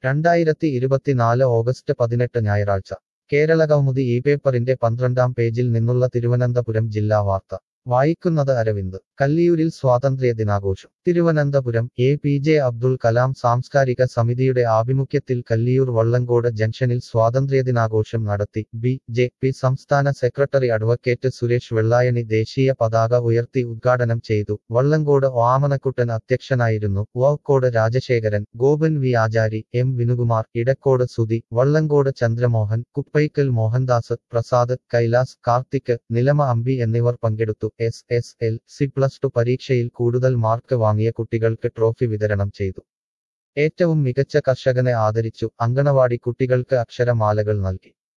രണ്ടായിരത്തി ഇരുപത്തിനാല് ഓഗസ്റ്റ് പതിനെട്ട് ഞായറാഴ്ച കേരളകൗമുദി ഈ പേപ്പറിന്റെ പന്ത്രണ്ടാം പേജിൽ നിന്നുള്ള തിരുവനന്തപുരം ജില്ലാ വാർത്ത വായിക്കുന്നത് അരവിന്ദ് കല്ലിയൂരിൽ സ്വാതന്ത്ര്യ ദിനാഘോഷം Thiruvananthapuram A P J Abdul Kalam സാംസ്കാരിക സമിതിയുടെ ആഭിമുഖ്യത്തിൽ കല്ലിയൂർ വള്ളങ്കോട് ജംഗ്ഷനിൽ സ്വാതന്ത്ര്യദിനാഘോഷം നടത്തി ബി ജെ പി സംസ്ഥാന സെക്രട്ടറി അഡ്വക്കേറ്റ് സുരേഷ് വെള്ളായണി ദേശീയ പതാക ഉയർത്തി ഉദ്ഘാടനം ചെയ്തു വള്ളങ്കോട് ഓമനക്കുട്ടൻ അധ്യക്ഷനായിരുന്നു വോക്കോട് രാജശേഖരൻ ഗോപൻ വി ആചാരി എം വിനുകുമാർ ഇടക്കോട് സുധി വള്ളങ്കോട് ചന്ദ്രമോഹൻ കുപ്പൈക്കൽ മോഹൻദാസ് പ്രസാദ് കൈലാസ് കാർത്തിക് നിലമ അമ്പി എന്നിവർ പങ്കെടുത്തു S S L C plus two പരീക്ഷയിൽ കൂടുതൽ മാർക്ക് വാങ്ങിയ കുട്ടികൾക്ക് ട്രോഫി വിതരണം ചെയ്തു ഏറ്റവും മികച്ച കർഷകനെ ആദരിച്ചു അങ്കണവാടി കുട്ടികൾക്ക് അക്ഷരമാലകൾ നൽകി